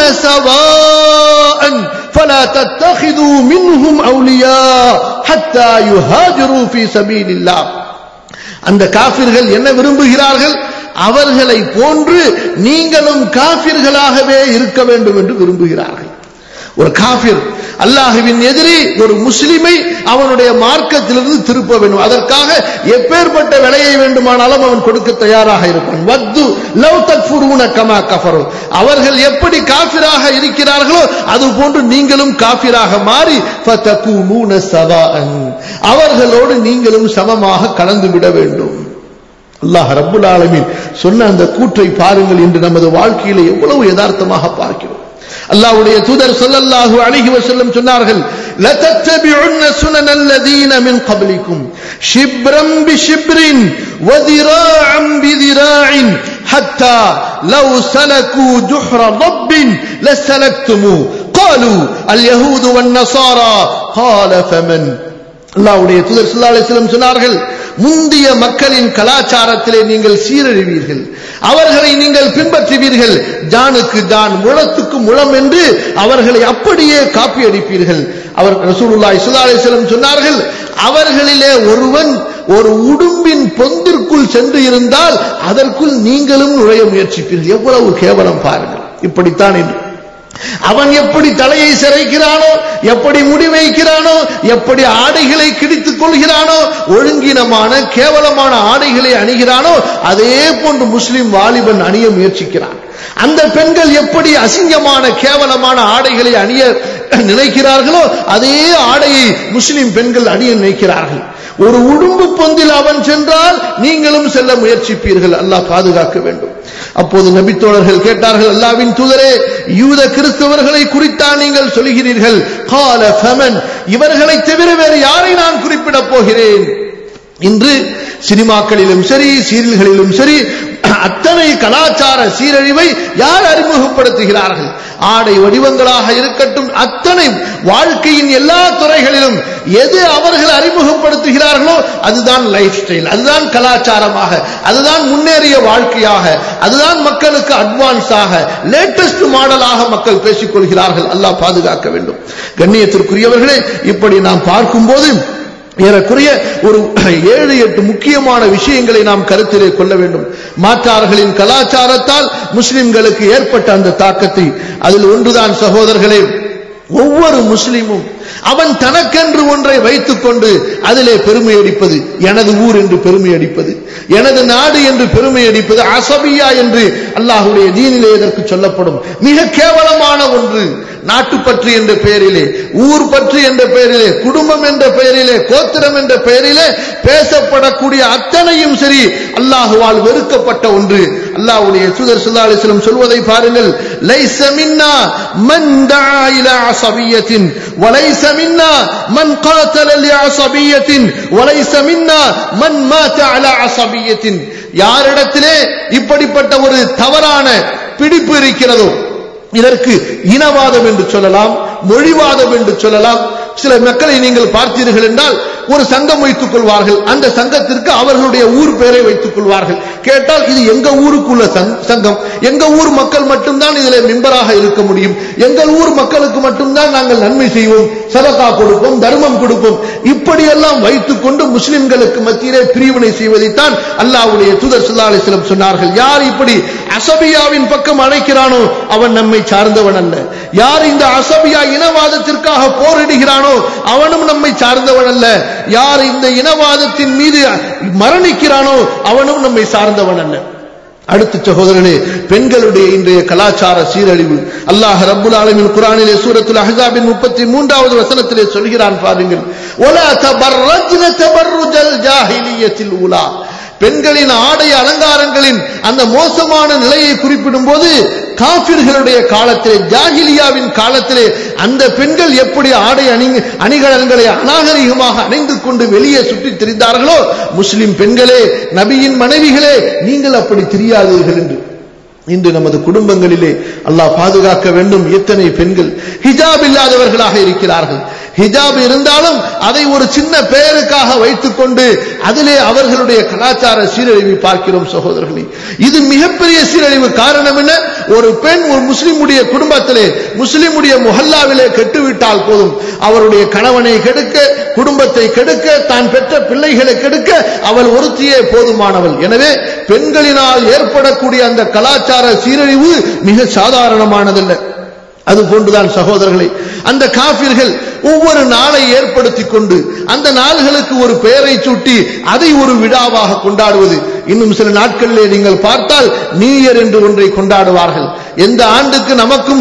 سواء فلا تتخذوا منهم أولياء حتى يهاجروا في سبيل الله அந்த காபிர்கள் என்ன விரும்புகிறார்கள் அவர்களை போன்று நீங்களும் காபிர்களாகவே இருக்க வேண்டும் என்று விரும்புகிறார்கள் ஒரு காபிர் அல்லாஹுவின் எதிரி ஒரு முஸ்லிமை அவனுடைய மார்க்கத்திலிருந்து திருப்ப வேண்டும் அதற்காக எப்பேற்பட்ட விலையை வேண்டுமானாலும் அவன் கொடுக்க தயாராக இருப்பான் வத்து லவ் தக்ஃபுரூன கமா கஃபரு அவர்கள் எப்படி காபிராக இருக்கிறார்களோ அது போன்று நீங்களும் காபிராக மாறி ஃபதகூனூன சவாஅன் அவர்களோடு நீங்களும் சமமாக கலந்து விட வேண்டும் அல்லாஹ் ரப்புல் ஆலமீன் சொன்ன அந்த கூற்றை பாருங்கள் என்று நமது வாழ்க்கையில எவ்வளவு யதார்த்தமாக பார்க்கிறோம் அல்லாஹ்வுடைய தூதர் ஸல்லல்லாஹு அலைஹி வஸல்லம் சொன்னார்கள் லதத்தபிஉன்ன சுனன அல்லதீன மின் قبلكم شبرا بشبر وذراعا بذراع حتى لو سلكوا جحر ضب لسلكتموه قالوا اليهود والنصارى قال فمن அல்லாஹ்வுடைய தூதர் ஸல்லல்லாஹு அலைஹி வஸல்லம் சொன்னார்கள் முந்திய மக்களின் கலாச்சாரத்திலே நீங்கள் சீரழிவீர்கள் அவர்களை நீங்கள் பின்பற்றுவீர்கள் ஜானுக்கு ஜான் முழத்துக்கு முழம் என்று அவர்களை அப்படியே காப்பி அடிப்பீர்கள் அவர் ரசூலுல்லாஹி ஸல்லல்லாஹு அலைஹி வஸல்லம் சொன்னார்கள் அவர்களிலே ஒருவன் ஒரு உடும்பின் பொந்திற்குள் சென்று இருந்தால் அதற்குள் நீங்களும் நுழைய முயற்சிப்பீர்கள் எவ்வளவு கேவலம் பாருங்கள் இப்படித்தான் என்று அவன் எப்படி தலையை சிறைக்கிறானோ எப்படி முடி வைக்கிறானோ எப்படி ஆடைகளை கிடித்துக் கொள்கிறானோ ஒழுங்கினமான கேவலமான ஆடைகளை அணிகிறானோ அதே போன்று முஸ்லிம் வாலிபன் அணிய முயற்சிக்கிறான் அந்த பெண்கள் எப்படி அசிங்கமான கேவலமான ஆடைகளை அணிய நினைக்கிறார்களோ அதே ஆடையை முஸ்லிம் பெண்கள் அணிய நினைக்கிறார்கள் ஒரு உடும்பு பொந்தில் அவன் சென்றால் நீங்களும் செல்ல முயற்சிப்பீர்கள் அல்லாஹ் பாதுகாக்க வேண்டும் அப்போது நபித்தோழர்கள் கேட்டார்கள் அல்லாவின் தூதரே யூத கிறிஸ்தவர்களை குறித்தான் நீங்கள் சொல்கிறீர்கள் கால ஃபமன் இவர்களை தவிர வேறு யாரை நான் குறிப்பிடப் போகிறேன் இன்று சினிமாக்களிலும் சரி சீரியல்களிலும் சரி அத்தனை கலாச்சார சீரழிவை யார் அறிமுகப்படுத்துகிறார்கள் ஆடை வடிவங்களாக இருக்கட்டும் அத்தனை வாழ்க்கையின் எல்லா துறைகளிலும் எது அவர்கள் அறிமுகப்படுத்துகிறார்களோ அதுதான் லைஃப் ஸ்டைல் அதுதான் கலாச்சாரமாக அதுதான் முன்னேறிய வாழ்க்கையாக அதுதான் மக்களுக்கு அட்வான்ஸாக லேட்டஸ்ட் மாடலாக மக்கள் பேசிக் கொள்கிறார்கள் அல்லாஹ் பாதுகாக்க வேண்டும் கண்ணியத்திற்குரியவர்களே இப்படி நாம் பார்க்கும்போது ஏறக்குறைய ஒரு ஏழு எட்டு முக்கியமான விஷயங்களை நாம் கருத்திலே கொள்ள வேண்டும் மாற்றார்களின் கலாச்சாரத்தால் முஸ்லிம்களுக்கு ஏற்பட்ட அந்த தாக்கத்தை அதில் ஒன்றுதான் சகோதரர்களே ஒவ்வொரு முஸ்லிமும் அவன் தனக்கென்று ஒன்றை வைத்துக் கொண்டு அதிலே பெருமை அடிப்பது எனது ஊர் என்று பெருமை அடிப்பது எனது நாடு என்று பெருமை அடிப்பது அசபியா என்று அல்லாஹுடைய தீனிலே இதற்கு சொல்லப்படும் மிக கேவலமான ஒன்று நாட்டுப்பற்று என்ற பெயரிலே ஊர் பற்று என்ற பெயரிலே குடும்பம் என்ற பெயரிலே கோத்திரம் என்ற பெயரிலே பேசப்படக்கூடிய அத்தனையும் சரி அல்லாஹுவால் வெறுக்கப்பட்ட ஒன்று அல்லாஹ்வுடைய தூதர் ஸல்லல்லாஹு அலைஹி வஸல்லம் சொல்வதை பாருங்கள் லைஸ மின்னா மன் தஆ இலா அஸபியத்தின் வலைஸ மின்னா மன் قاتل لعصبية وليس منا من مات على عصبية யாரிடத்திலே இப்படிப்பட்ட ஒரு தவறான பிடிப்பு இருக்கிறதோ இதற்கு இனவாதம் என்று சொல்லலாம் மொழிவாதம் என்று சொல்லலாம் சில மக்களை நீங்கள் பார்த்தீர்கள் என்றால் ஒரு சங்கம் வைத்துக் கொள்வார்கள் அந்த சங்கத்திற்கு அவர்களுடைய ஊர் பெயரை வைத்துக் கொள்வார்கள் கேட்டால் இது எங்க ஊருக்குள்ள சங்- சங்கம் எங்க ஊர் மக்கள் மட்டும்தான் இதில் மெம்பராக இருக்க முடியும் எங்கள் ஊர் மக்களுக்கு மட்டும்தான் நாங்கள் நன்மை செய்வோம் சதகா கொடுப்போம் தர்மம் கொடுப்போம் இப்படியெல்லாம் வைத்துக் கொண்டு முஸ்லிம்களுக்கு மத்தியிலே பிரிவினை செய்வதைத்தான் அல்லாஹ்வுடைய தூதர் ஸல்லல்லாஹு அலைஹி வஸல்லம் சொன்னார்கள் யார் இப்படி அசபியாவின் பக்கம் அழைக்கிறானோ அவன் நம்மை சார்ந்தவன் அல்ல யார் இந்த அசபியா இனவாதத்திற்காக போரிடுகிறானோ அவனும் நம்மை சார்ந்தவன் அல்ல யார் இந்த இனவாதத்தின் மீது மரணிக்கிறானோ அவனும் நம்மை சார்ந்தவன் அல்ல அடுத்த சகோதரனே பெண்களுடைய இன்றைய கலாச்சார சீரழிவு அல்லாஹ் ரப்புல் ஆலமீன் குர்ஆனிலே சூரத்துல் அஹ்ஸாபின் 33வது வசனத்திலே சொல்கிறான் பாருங்கள் ஒலா தபர்ரஜ்ன தபர்ருஜல் ஜாஹிலியத்தில் ஊலா பெண்களின் ஆடை அலங்காரங்களின் அந்த மோசமான நிலையை குறிப்பிடும் போது காபிர்களுடைய காலத்திலே ஜாகிலியாவின் காலத்திலே அந்த பெண்கள் எப்படி ஆடை அணி அணிகலன்களை அநாகரிகமாக அணிந்து கொண்டு வெளியே சுற்றித் திரிந்தார்களோ முஸ்லிம் பெண்களே நபியின் மனைவிகளே நீங்கள் அப்படி திரியாதீர்கள் என்று இன்று நமது குடும்பங்களிலே அல்லாஹ் பாதுகாக்க வேண்டும் எத்தனை பெண்கள் ஹிஜாப் இல்லாதவர்களாக இருக்கிறார்கள் ஹிஜாப் இருந்தாலும் அதை ஒரு சின்ன பெயருக்காக வைத்துக் கொண்டு அதிலே அவர்களுடைய கலாச்சார சீரழிவை பார்க்கிறோம் சகோதரர்களே இது மிகப்பெரிய சீரழிவு காரணம் என்ன ஒரு பெண் ஒரு முஸ்லிமுடைய குடும்பத்திலே முஸ்லிமுடைய முஹல்லாவிலே கெட்டுவிட்டால் போதும் அவருடைய கணவனை கெடுக்க குடும்பத்தை கெடுக்க தான் பெற்ற பிள்ளைகளை கெடுக்க அவள் ஒருத்தியே போதுமானவள் எனவே பெண்களினால் ஏற்படக்கூடிய அந்த கலாச்சார சீரழிவு மிக சாதாரணமானதல்ல அது போன்றுதான் சகோதரர்களே அந்த காபிர்கள் ஒவ்வொரு நாளை ஏற்படுத்திக் கொண்டு அந்த நாள்களுக்கு ஒரு பெயரை சூட்டி அதை ஒரு விழாவாக கொண்டாடுவது இன்னும் சில நாட்களிலே நீங்கள் பார்த்தால் நியூ இயர் என்று ஒன்றை கொண்டாடுவார்கள் எந்த ஆண்டுக்கு நமக்கும்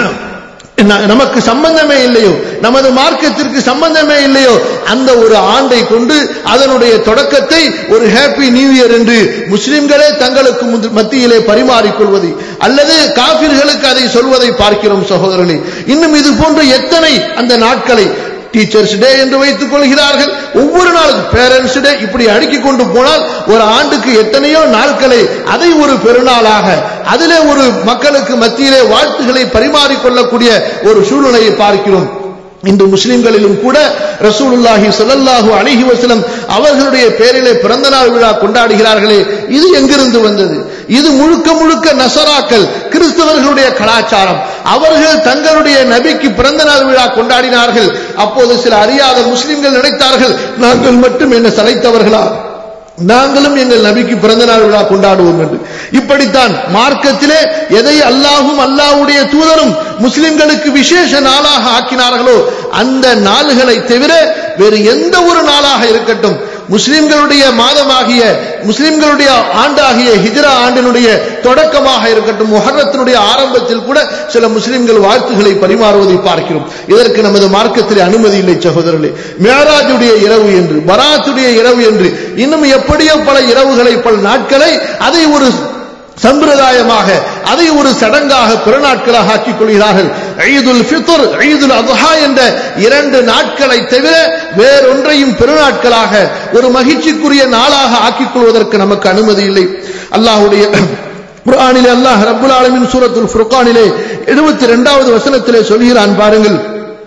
ந- நமக்கு சம்பந்தமே இல்லையோ நமது மார்க்கத்திற்கு சம்பந்தமே இல்லையோ அந்த ஒரு ஆண்டை கொண்டு அதனுடைய தொடக்கத்தை ஒரு ஹாப்பி நியூ இயர் என்று முஸ்லிம்களே தங்களுக்கு முந்தி- மத்தியிலே பரிமாறிக்கொள்வது அல்லது காபிர்களுக்கு அதை சொல்வதை பார்க்கிறோம் சகோதரர்களே இன்னும் இது போன்ற எத்தனை அந்த நாட்களை டீச்சர்ஸ் டே என்று வைத்துக் கொள்கிறார்கள் ஒவ்வொரு நாளும் பேரண்ட்ஸ் டே இப்படி அடுக்கிக் கொண்டு போனால் ஒரு ஆண்டுக்கு எத்தனையோ நாட்களை அதை ஒரு பெருநாளாக அதிலே ஒரு மக்களுக்கு மத்தியிலே வாழ்த்துக்களை பரிமாறிக்கொள்ளக்கூடிய ஒரு சூழ்நிலையை பார்க்கிறோம் இன்று முஸ்லிம்களிலும் கூட ரசூலுல்லாஹி ஸல்லல்லாஹு அலைஹி வஸல்லம் அவர்களுடைய பேரிலே பிறந்த நாள் விழா கொண்டாடுகிறார்களே இது எங்கிருந்து வந்தது இது முழுக்க முழுக்க நசராக்கள் கிறிஸ்தவர்களுடைய கலாச்சாரம் அவர்கள் தங்களுடைய நபிக்கு பிறந்த நாள் விழா கொண்டாடினார்கள் அப்போது சில அறியாத முஸ்லிம்கள் நினைத்தார்கள் நாங்கள் மட்டும் என்ன சளைத்தவர்களா நாங்களும் எங்கள் நபிக்கு பிறந்த நாள் விழா கொண்டாடுவோம் என்று இப்படித்தான் மார்க்கத்திலே எதை அல்லாஹும் அல்லாஹ்வுடைய தூதரும் முஸ்லிம்களுக்கு விசேஷ நாளாக ஆக்கினார்களோ அந்த நாள்களை தவிர வேறு எந்த ஒரு நாளாக இருக்கட்டும் முஸ்லிம்களுடைய மாதமாகிய முஸ்லிம்களுடைய ஆண்டாகிய ஹிஜ்ரா ஆண்டினுடைய தொடக்கமாக இருக்கட்டும் முஹர்ரத்தினுடைய ஆரம்பத்தில் கூட சில முஸ்லிம்கள் வாழ்த்துக்களை பரிமாறுவதை பார்க்கிறோம் இதற்கு நமது மார்க்கத்தில் அனுமதி இல்லை சகோதரர்களே மேராஜுடைய இரவு என்று பராத்துடைய இரவு என்று இன்னும் எப்படியோ பல இரவுகளை பல நாட்களை அதை ஒரு சம்பிரதாயமாக அதை ஒரு சடங்காக பிறநாட்களாக ஆக்கிக் கொள்கிறார்கள் ஈதுல் ஃபித்ர் ஈதுல் அத்ஹா என்ற இரண்டு நாட்களை தவிர வேறொன்றையும் பெருநாட்களாக ஒரு மகிழ்ச்சிக்குரிய நாளாக ஆக்கிக் கொள்வதற்கு நமக்கு அனுமதி இல்லை அல்லாஹ்வுடைய குர்ஆனிலே அல்லாஹ் ரப்புல் ஆலமீன் சூரத்துல் ஃபுர்கானிலே 72வது வசனத்திலே சொல்கிறான் பாருங்கள்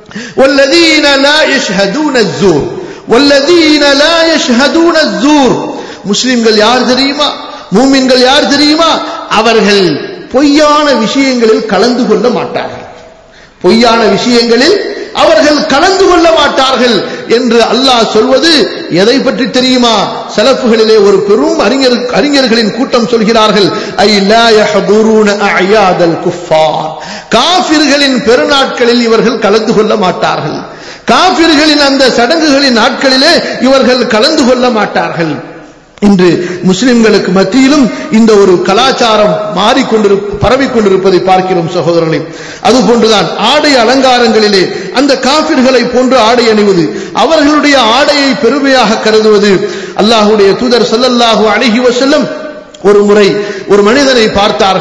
والذين لا يشهدون الزور والذين لا يشهدون الزور முஸ்லிம்கள் யார் தெரியுமா மூமின்கள் யார் தெரியுமா அவர்கள் பொய்யான விஷயங்களில் கலந்து கொள்ள மாட்டார்கள் பொய்யான விஷயங்களில் அவர்கள் கலந்து கொள்ள மாட்டார்கள் என்று அல்லாஹ் சொல்வது எதை பற்றி தெரியுமா சலப்புகளிலே ஒரு பெரும் அறிஞர் அறிஞர்களின் கூட்டம் சொல்கிறார்கள் ஐ லா யஹ்துரூன அயாதல் குஃபார் காஃபிர்களின் பெருநாட்களில் இவர்கள் கலந்து கொள்ள மாட்டார்கள் காஃபிர்களின் அந்த சடங்குகளின் நாட்களிலே இவர்கள் கலந்து கொள்ள மாட்டார்கள் இன்று முஸ்லிம்களுக்கு மத்தியிலும் இந்த ஒரு கலாச்சாரம் மாறிக்கொண்டிரு பரவிக் கொண்டிருப்பதை பார்க்கிறோம் சகோதரர்களே அதுபோன்றுதான் ஆடை அலங்காரங்களிலே அந்த காபிர்களை போன்று ஆடை அணிவது அவர்களுடைய ஆடையை பெருமையாக கருதுவது அல்லாஹுடைய தூதர் ஸல்லல்லாஹு அலைஹி வஸல்லம் ஒரு முறை ஒரு மனிதனை பார்த்தார்கள்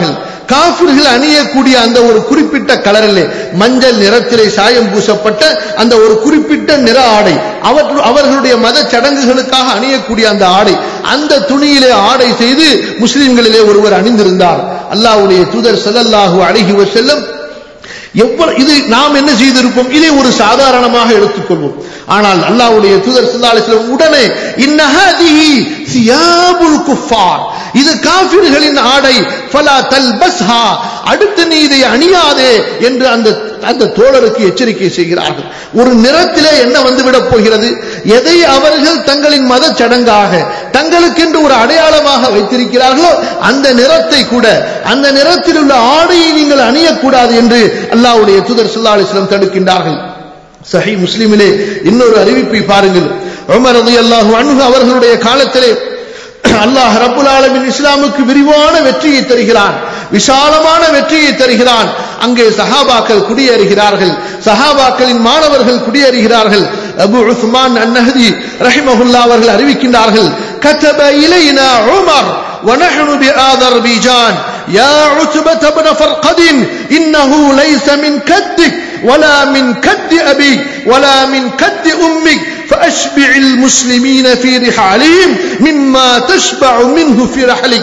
காபிர்கள் அணியக்கூடிய அந்த ஒரு குறிப்பிட்ட கலரிலே மஞ்சள் நிறத்திலே சாயம் பூசப்பட்ட அந்த ஒரு குறிப்பிட்ட நிற ஆடை அவர்கள் அவர்களுடைய மத சடங்குகளுக்காக அணியக்கூடிய அந்த ஆடை அந்த துணியிலே ஆடை செய்து முஸ்லிம்களிலே ஒருவர் அணிந்திருந்தார் அல்லாஹ்வுடைய தூதர் ஸல்லல்லாஹு அலைஹி வஸல்லம் எவ்வளவு இது நாம் என்ன செய்திருப்போம் இதை ஒரு சாதாரணமாக எடுத்துக்கொள்வோம் ஆனால் அல்லாஹ்வுடைய தூதர் ஸல்லல்லாஹு அலைஹி வஸல்லம் உடனே இன்னஹாதிஹி சியாபுல் குஃபார் இது காஃபிர்களின் ஆடை ஃபலா தல்பஸ்ஹா அடுத்து நீ இதை அணியாதே என்று அந்த அந்த தோழருக்கு எச்சரிக்கை செய்கிறார்கள் ஒரு நிறத்திலே என்ன வந்துவிடப் போகிறது எதை அவர்கள் தங்களின் மத சடங்காக தங்களுக்கென்று ஒரு அடையாளமாக வைத்திருக்கிறார்களோ அந்த நிறத்தை கூட அந்த நிறத்தில் உள்ள ஆடையை நீங்கள் அணியக்கூடாது என்று அல்லாஹ்வுடைய தூதர் ஸல்லல்லாஹு அலைஹி வஸல்லம் தடுக்கின்றார்கள் சஹி முஸ்லிமிலே இன்னொரு அறிவிப்பை பாருங்கள் உமர் ரலியல்லாஹு அன்ஹு அவர்களுடைய காலத்திலே அல்லாஹ் ரப்புல் ஆலமின் இஸ்லாமுக்கு விரிவான வெற்றியை தருகிறான் விசாலமான வெற்றியை தருகிறான் அங்கே சஹாபாக்கள் குடியேறுகிறார்கள் சஹாபாக்களின் மாணவர்கள் குடியேறுகிறார்கள் அபு உஸ்மான் அன்னஹதி ரஹிமஹுல்லா அவர்கள் அறிவிக்கின்றார்கள் كتب إلينا عمر ونحن بآذربيجان يا عتبة بن فرقد إنه ليس من كدك ولا من كد أبيك ولا من كد أمك فأشبع المسلمين في رحالهم مما تشبع منه في رحلك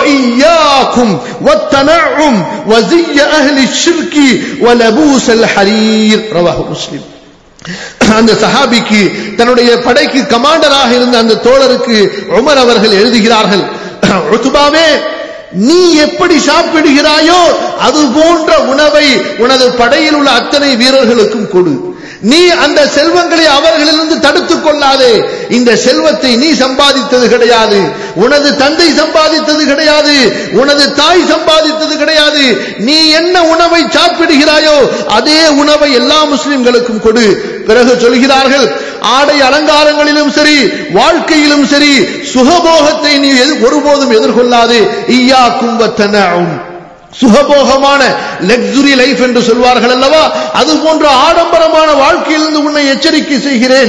وإياكم والتنعم وزي أهل الشرك ولبوس الحرير رواه مسلم அந்த சஹாபிக்கு தன்னுடைய படைக்கு கமாண்டராக இருந்த அந்த தோழருக்கு உமர் அவர்கள் எழுதுகிறார்கள் உத்துபாவே நீ எப்படி சாப்பிடுகிறாயோ அது போன்ற உணவை உனது படையில் உள்ள அத்தனை வீரர்களுக்கும் கொடு நீ அந்த செல்வங்களை அவர்களிலிருந்து தடுத்துக் கொள்ளாதே இந்த செல்வத்தை நீ சம்பாதித்தது கிடையாது உனது தந்தை சம்பாதித்தது கிடையாது உனது தாய் சம்பாதித்தது கிடையாது நீ என்ன உணவை சாப்பிடுகிறாயோ அதே உணவை எல்லா முஸ்லிம்களுக்கும் கொடு பிறகு சொல்கிறார்கள் ஆடை அலங்காரங்களிலும் சரி வாழ்க்கையிலும் சரி சுகபோகத்தை நீ ஒருபோதும் எதிர்கொள்ளாது ஈயா கும்பத்தனும் சுகபோகமான லக்ஸுரி லைஃப் என்று சொல்வார்கள் அல்லவா அது போன்ற ஆடம்பரமான வாழ்க்கையிலிருந்து உன்னை எச்சரிக்கை செய்கிறேன்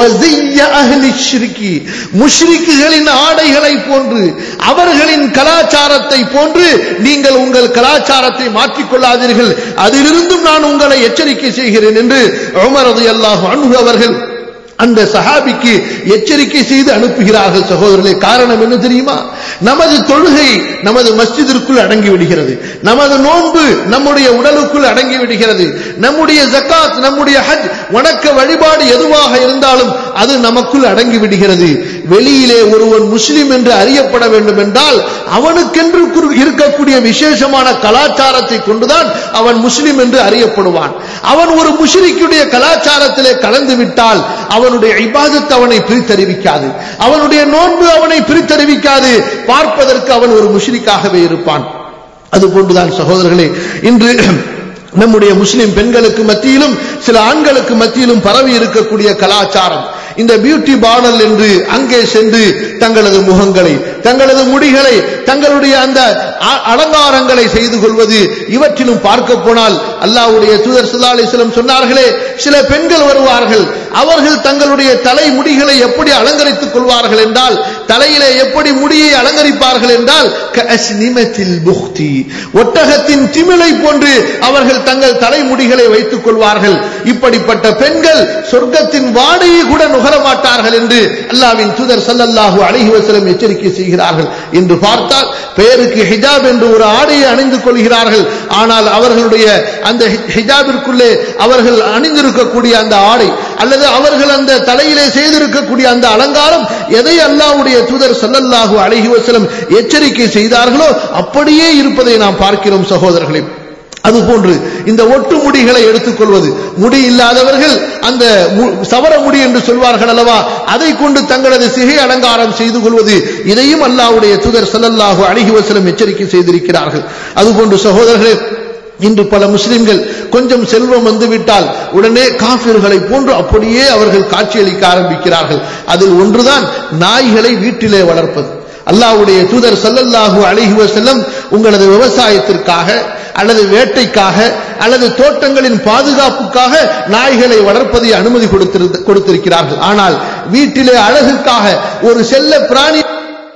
முஷ்ரிக்குகளின் ஆடைகளை போன்று அவர்களின் கலாச்சாரத்தை போன்று நீங்கள் உங்கள் கலாச்சாரத்தை மாற்றிக்கொள்ளாதீர்கள் அதிலிருந்தும் நான் உங்களை எச்சரிக்கை செய்கிறேன் என்று உமரது அல்லாஹ் அன்பு அவர்கள் அந்த சஹாபிக்கு எச்சரிக்கை செய்து அனுப்புகிறார்கள் சகோதரர்களே காரணம் என்ன தெரியுமா நமது தொழுகை நமது மஸ்ஜிதிற்குள் அடங்கி விடுகிறது நமது நோன்பு நம்முடைய உடலுக்குள் அடங்கி விடுகிறது நம்முடைய ஜக்காத் நம்முடைய ஹஜ் வணக்க வழிபாடு எதுவாக இருந்தாலும் அது நமக்குள் அடங்கி விடுகிறது வெளியிலே ஒருவன் முஸ்லிம் என்று அறியப்பட வேண்டும் என்றால் அவனுக்கென்று இருக்கக்கூடிய விசேஷமான கலாச்சாரத்தை கொண்டுதான் அவன் முஸ்லிம் என்று அறியப்படுவான் அவன் ஒரு முஷ்ரிக்குடைய கலாச்சாரத்திலே கலந்து விட்டால் அவனுடைய இபாதத் அவனை பிரித்தறிவிக்காது அவனுடைய நோன்பு அவனை பிரித்தறிவிக்காது பார்ப்பதற்கு அவன் ஒரு முஷ்ரிக்காகவே இருப்பான் அதுபோன்றுதான் சகோதரர்களே இன்று நம்முடைய முஸ்லிம் பெண்களுக்கு மத்தியிலும் சில ஆண்களுக்கு மத்தியிலும் பரவி இருக்கக்கூடிய கலாச்சாரம் இந்த பியூட்டி பார்லர் என்று அங்கே சென்று தங்களது முகங்களை தங்களது முடிகளை தங்களுடைய அந்த அலங்காரங்களை செய்து கொள்வது இவற்றிலும் பார்க்க போனால் அல்லாவுடைய தூதர் சுல்லா அலிஸ்லம் சொன்னார்களே சில பெண்கள் வருவார்கள் அவர்கள் தங்களுடைய தலை முடிகளை எப்படி அலங்கரித்துக் கொள்வார்கள் என்றால் தலையிலே எப்படி முடியை அலங்கரிப்பார்கள் என்றால் ஒட்டகத்தின் திமிழை போன்று அவர்கள் தங்கள் தலைமுடிகளை வைத்துக் கொள்வார்கள் இப்படிப்பட்ட பெண்கள் சொர்க்கத்தின் வாடையை கூட நுகர மாட்டார்கள் என்று அல்லாவின் தூதர் சல்லல்லாஹு அழகி வசலம் எச்சரிக்கை செய்கிறார்கள் என்று பார்த்தால் பெயருக்கு ஹிஜாப் என்று ஒரு ஆடையை அணிந்து கொள்கிறார்கள் ஆனால் அவர்களுடைய அந்த ஹிஜாபிற்குள்ளே அவர்கள் அணிந்திருக்கக்கூடிய அந்த ஆடை அல்லது அவர்கள் அந்த தலையிலே செய்திருக்கக்கூடிய அந்த அலங்காரம் எதை அல்லாவுடைய தூதர் சல்லல்லாஹு அழகி வசலம் எச்சரிக்கை செய்தார்களோ அப்படியே இருப்பதை நாம் பார்க்கிறோம் சகோதரர்களே அதுபோன்று இந்த ஒட்டு முடிகளை எடுத்துக்கொள்வது முடி இல்லாதவர்கள் அந்த சவர முடி என்று சொல்வார்கள் அல்லவா அதை கொண்டு தங்களது சிகை அலங்காரம் செய்து கொள்வது இதையும் அல்லாவுடைய தூதர் சல்லல்லாஹு அழகி வசலம் எச்சரிக்கை செய்திருக்கிறார்கள் அதுபோன்று சகோதரர்களே இன்று பல முஸ்லிம்கள் கொஞ்சம் செல்வம் வந்துவிட்டால் உடனே காபிர்களை போன்று அப்படியே அவர்கள் காட்சியளிக்க ஆரம்பிக்கிறார்கள் அதில் ஒன்றுதான் நாய்களை வீட்டிலே வளர்ப்பது அல்லாவுடைய தூதர் சல்லல்லாஹு அழகி வசல்லம் உங்களது விவசாயத்திற்காக அல்லது வேட்டைக்காக அல்லது தோட்டங்களின் பாதுகாப்புக்காக நாய்களை வளர்ப்பதை அனுமதி கொடுத்திருக்கிறார்கள் ஆனால் வீட்டிலே அழகுக்காக ஒரு செல்ல பிராணி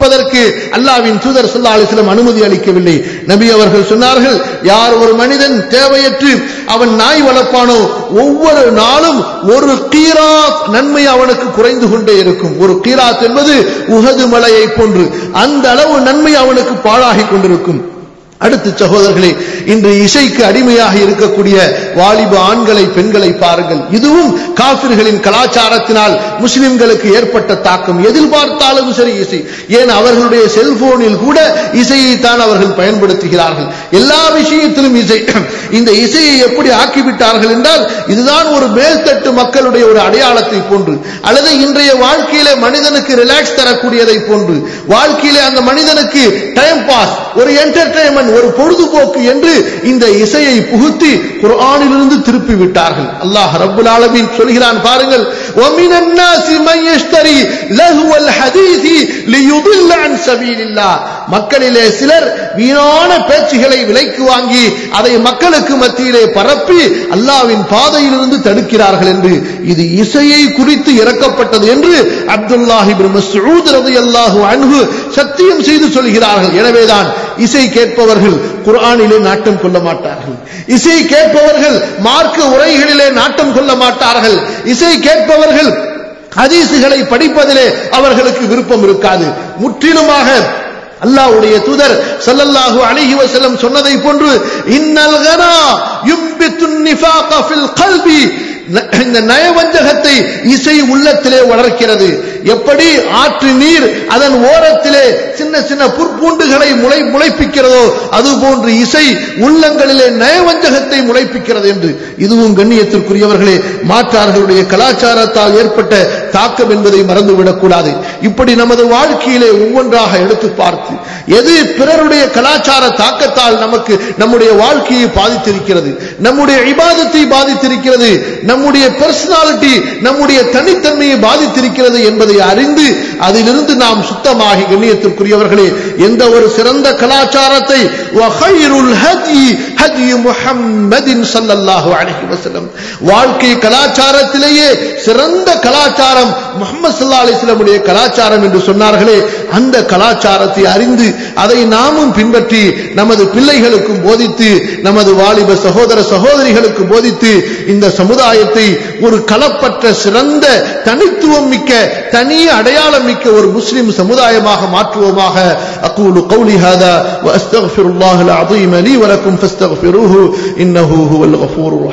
இருப்பதற்கு அல்லாவின் தூதர் ஸல்லல்லாஹு அலைஹி வஸல்லம் அனுமதி அளிக்கவில்லை நபி அவர்கள் சொன்னார்கள் யார் ஒரு மனிதன் தேவையற்று அவன் நாய் வளர்ப்பானோ ஒவ்வொரு நாளும் ஒரு கீராத் நன்மை அவனுக்கு குறைந்து கொண்டே இருக்கும் ஒரு கீராத் என்பது உஹது மலையை போன்று அந்த அளவு நன்மை அவனுக்கு பாழாகி கொண்டிருக்கும் அடுத்து சகோதரர்களே இன்று இசைக்கு அடிமையாக இருக்கக்கூடிய வாலிப ஆண்களை பெண்களை பாருங்கள் இதுவும் காபிர்களின் கலாச்சாரத்தினால் முஸ்லிம்களுக்கு ஏற்பட்ட தாக்கம் எதில் பார்த்தாலும் சரி இசை ஏன் அவர்களுடைய செல்போனில் கூட இசையை தான் அவர்கள் பயன்படுத்துகிறார்கள் எல்லா விஷயத்திலும் இசை இந்த இசையை எப்படி ஆக்கிவிட்டார்கள் என்றால் இதுதான் ஒரு மேல்தட்டு மக்களுடைய ஒரு அடையாளத்தை போன்று அல்லது இன்றைய வாழ்க்கையிலே மனிதனுக்கு ரிலாக்ஸ் தரக்கூடியதை போன்று வாழ்க்கையிலே அந்த மனிதனுக்கு டைம் பாஸ் ஒரு என்டர்டைன்மெண்ட் ஒரு பொழுதுபோக்கு என்று இந்த இசையை புகுத்தி குர்ஆனிலிருந்து திருப்பி விட்டார்கள் அல்லாஹ் ரப்புல் ஆலமீன் சொல்கிறான் பாருங்கள் وَمِنَ النَّاسِ مَن يَشْتَرِي لَهْوَ الْحَدِيثِ لِيُضِلَّ عَن سَبِيلِ اللَّهِ மக்களிலே சிலர் வீணான பேச்சுகளை விலைக்கு வாங்கி அதை மக்களுக்கு மத்தியிலே பரப்பி அல்லாவின் பாதையிலிருந்து தடுக்கிறார்கள் என்று இது இசையை குறித்து இறக்கப்பட்டது என்று அப்துல்லாஹ் இப்னு மஸ்ஊத் ரலியல்லாஹு அன்ஹு சத்தியம் செய்து சொல்கிறார்கள் எனவேதான் இசை கேட்பவர்கள் குர்ஆனிலே நாட்டம் கொள்ள மாட்டார்கள் இசை கேட்பவர்கள் மார்க்க உரைகளிலே நாட்டம் கொள்ள மாட்டார்கள் இசை கேட்பவர்கள் ஹதீசுகளை படிப்பதிலே அவர்களுக்கு விருப்பம் இருக்காது முற்றிலுமாக அல்லாஹ்வுடைய தூதர் ஸல்லல்லாஹு அலைஹி வஸல்லம் சொன்னதை போன்று இன்னல் கனா யும்பித்துன் நிஃபாக ஃபில் கல்பி இந்த நயவஞ்சகத்தை இசை உள்ளத்திலே வளர்க்கிறது எப்படி ஆற்று நீர் அதன் ஓரத்திலே சின்ன சின்ன புற்பூண்டுகளை முளை முளைப்பிக்கிறதோ அதுபோன்று இசை உள்ளங்களிலே நயவஞ்சகத்தை முளைப்பிக்கிறது என்று இதுவும் கண்ணியத்திற்குரியவர்களே மாற்றார்களுடைய கலாச்சாரத்தால் ஏற்பட்ட தாக்கம் என்பதை மறந்துவிடக் கூடாது இப்படி நமது வாழ்க்கையிலே ஒவ்வொன்றாக எடுத்து பார்த்து எது பிறருடைய கலாச்சார தாக்கத்தால் நமக்கு நம்முடைய வாழ்க்கையை பாதித்திருக்கிறது நம்முடைய இபாதத்தை பாதித்திருக்கிறது நம்முடைய பர்சனாலிட்டி நம்முடைய தனித்தன்மையை பாதித்திருக்கிறது என்பதை அறிந்து அதிலிருந்து நாம் சுத்தமாகி கண்ணியத்திற்குரியவர்களே எந்த ஒரு சிறந்த கலாச்சாரத்தை வஹைருல் ஹதி ஹதி முஹம்மதின் ஸல்லல்லாஹு அலைஹி வஸல்லம் வாழ்க்கை கலாச்சாரத்திலேயே சிறந்த கலாச்சாரம் முஹம்மது ஸல்லல்லாஹு அலைஹி வஸல்லமுடைய கலாச்சாரம் என்று சொன்னார்களே அந்த கலாச்சாரத்தை அறிந்து அதை நாமும் பின்பற்றி நமது பிள்ளைகளுக்கும் போதித்து நமது வாலிப சகோதர சகோதரிகளுக்கு போதித்து இந்த சமுதாயத்தை ஒரு களப்பற்ற சிறந்த தனித்துவம் மிக்க தனி அடையாளம் மிக்க ஒரு முஸ்லிம் சமுதாயமாக மாற்றுவோமாக அகூலு கௌலி ஹாதா வஅஸ்தக்ஃபிருல்லாஹல் அஸீம் லீ வலக்கும் ஃபஸ்தக்ஃபிருஹு இன்னஹு ஹுவல் கஃபூருர்